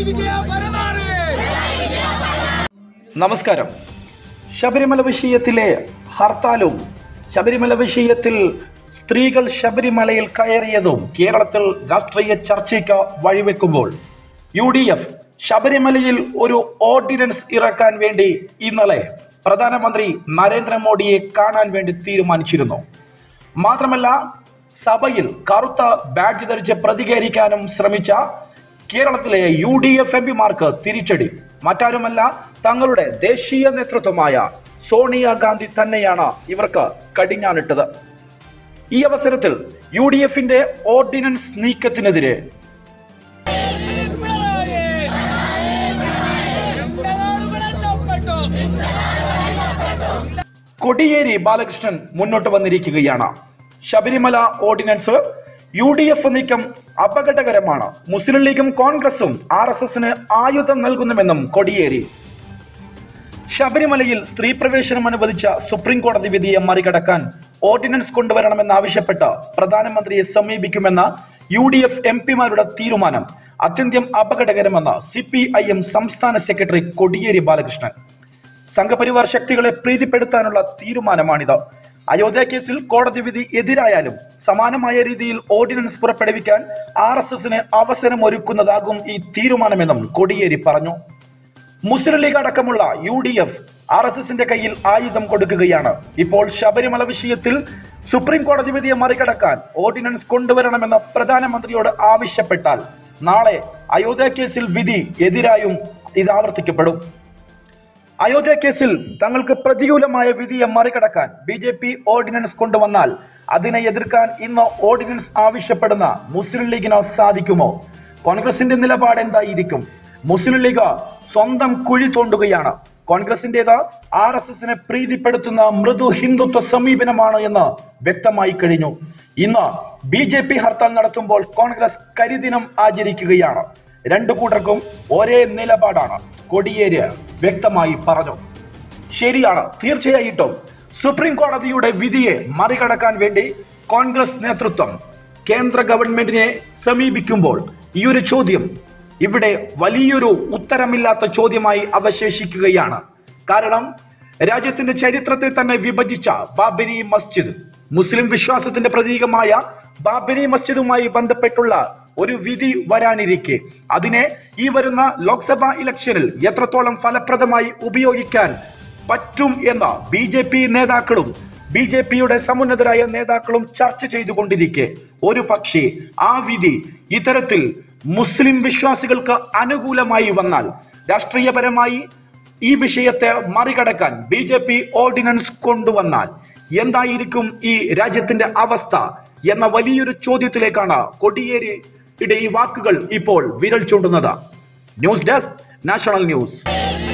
വിജയ വരനാട് നമസ്കാരം ശബരിമല വിഷയത്തിലെ ഹർത്താലും ശബരിമല വിഷയത്തിൽ സ്ത്രീകൾ ശബരിമലയിൽ കയറിയതും കേരളത്തിൽ രാഷ്ട്രീയ ചർച്ചയ്ക്ക് വഴിവെക്കുമ്പോൾ യു ഡി എഫ് ശബരിമലയിൽ ഒരു ഓർഡിനൻസ് ഇറക്കാൻ വേണ്ടി ഇന്നലെ പ്രധാനമന്ത്രി നരേന്ദ്രമോദിയെ കാണാൻ വേണ്ടി തീരുമാനിച്ചിരുന്നു മാത്രമല്ല സഭയിൽ കറുത്ത ബാഡ്ജ് ധരിച്ച് പ്രതികരിക്കാനും ശ്രമിച്ച കേരളത്തിലെ യു ഡി എഫ് എം പിമാർക്ക് തിരിച്ചടി മറ്റാരുമല്ല തങ്ങളുടെ ദേശീയ നേതൃത്വമായ സോണിയാഗാന്ധി തന്നെയാണ് ഇവർക്ക് കടിഞ്ഞാണിട്ടത് ഈ അവസരത്തിൽ യു ഡി എഫിന്റെ ഓർഡിനൻസ് നീക്കത്തിനെതിരെ കൊടിയേരി ബാലകൃഷ്ണൻ മുന്നോട്ട് വന്നിരിക്കുകയാണ് Sabarimala ordinance U D F നീക്കം അപകടകരമാണ് മുസ്ലിം ലീഗും കോൺഗ്രസും ആർ എസ് എസിന് ആയുധം നൽകുന്നുവെന്നും കൊടിയേരി ശബരിമലയിൽ സ്ത്രീ പ്രവേശനം അനുവദിച്ച സുപ്രീം കോടതി വിധിയെ മറികടക്കാൻ ഓർഡിനൻസ് കൊണ്ടുവരണമെന്നാവശ്യപ്പെട്ട് പ്രധാനമന്ത്രിയെ സമീപിക്കുമെന്ന യു ഡി എഫ് എം പിമാരുടെ തീരുമാനം അത്യന്തം അപകടകരമെന്ന് സി പി ഐ എം സംസ്ഥാന സെക്രട്ടറി കൊടിയേരി ബാലകൃഷ്ണൻ സംഘപരിവാർ ശക്തികളെ പ്രീതിപ്പെടുത്താനുള്ള തീരുമാനമാണിത് അയോധ്യ കേസിൽ കോടതി വിധി എതിരായാലും സമാനമായ രീതിയിൽ ഓർഡിനൻസ് പുറപ്പെടുവിക്കാൻ ആർ എസ് എസിന് അവസരം ഒരുക്കുന്നതാകും ഈ തീരുമാനമെന്നും കൊടിയേരി പറഞ്ഞു മുസ്ലിം ലീഗ് അടക്കമുള്ള U D F R S എസിന്റെ കയ്യിൽ ആയുധം കൊടുക്കുകയാണ് ഇപ്പോൾ ശബരിമല വിഷയത്തിൽ സുപ്രീം കോടതി വിധിയെ മറികടക്കാൻ ഓർഡിനൻസ് കൊണ്ടുവരണമെന്ന് പ്രധാനമന്ത്രിയോട് ആവശ്യപ്പെട്ടാൽ നാളെ അയോധ്യ കേസിൽ വിധി എതിരായും ഇത് ആവർത്തിക്കപ്പെടും അയോധ്യ കേസിൽ തങ്ങൾക്ക് പ്രതികൂലമായ വിധിയെ മറികടക്കാൻ ബി ജെ പി ഓർഡിനൻസ് കൊണ്ടുവന്നാൽ അതിനെ എതിർക്കാൻ ഇന്ന് ഓർഡിനൻസ് ആവശ്യപ്പെടുന്ന മുസ്ലിം ലീഗിന് സാധിക്കുമോ കോൺഗ്രസിന്റെ നിലപാട് എന്തായിരിക്കും മുസ്ലിം ലീഗ് സ്വന്തം കുഴി തോണ്ടുകയാണ് കോൺഗ്രസിന്റേത് ആർ എസ് എസിനെ പ്രീതിപ്പെടുത്തുന്ന മൃദു ഹിന്ദുത്വ സമീപനമാണ് എന്ന് വ്യക്തമായി കഴിഞ്ഞു ഇന്ന് ബി ജെ പി ഹർത്താൽ നടത്തുമ്പോൾ കോൺഗ്രസ് കരിദിനം ആചരിക്കുകയാണ് രണ്ടു കൂട്ടർക്കും ഒരേ നിലപാടാണ് കൊടിയേര് വ്യക്തമായി പറഞ്ഞു ശരിയാണ് തീർച്ചയായിട്ടും സുപ്രീം കോടതിയുടെ വിധിയെ മറികടക്കാൻ വേണ്ടി കോൺഗ്രസ് നേതൃത്വം കേന്ദ്ര ഗവൺമെന്റിനെ സമീപിക്കുമ്പോൾ ഈ ഒരു ചോദ്യം ഇവിടെ വലിയൊരു ഉത്തരമില്ലാത്ത ചോദ്യമായി അവശേഷിക്കുകയാണ് കാരണം രാജ്യത്തിന്റെ ചരിത്രത്തെ തന്നെ വിഭജിച്ച ബാബരി മസ്ജിദ് മുസ്ലിം വിശ്വാസത്തിന്റെ പ്രതീകമായ ബാബരി മസ്ജിദുമായി ബന്ധപ്പെട്ടുള്ള ഒരു വിധി വരാനിരിക്കെ അതിനെ ഈ വരുന്ന ലോക്സഭാ ഇലക്ഷനിൽ എത്രത്തോളം ഫലപ്രദമായി ഉപയോഗിക്കാൻ പറ്റും എന്ന് ബി ജെ പി നേതാക്കളും ബി ജെ പിയുടെ സമുന്നതരായ നേതാക്കളും ചർച്ച ചെയ്തുകൊണ്ടിരിക്കെ ഒരു പക്ഷേ ആ വിധി ഇത്തരത്തിൽ മുസ്ലിം വിശ്വാസികൾക്ക് അനുകൂലമായി വന്നാൽ രാഷ്ട്രീയപരമായി ഈ വിഷയത്തെ മറികടക്കാൻ ബി ജെ പി ഓർഡിനൻസ് കൊണ്ടുവന്നാൽ എന്തായിരിക്കും ഈ രാജ്യത്തിന്റെ അവസ്ഥ എന്ന വലിയൊരു ചോദ്യത്തിലേക്കാണ് കൊടിയേരിയുടെ ഈ വാക്കുകൾ ഇപ്പോൾ വിരൽ ചൂണ്ടുന്നത് ന്യൂസ് ഡെസ്ക് നാഷണൽ ന്യൂസ്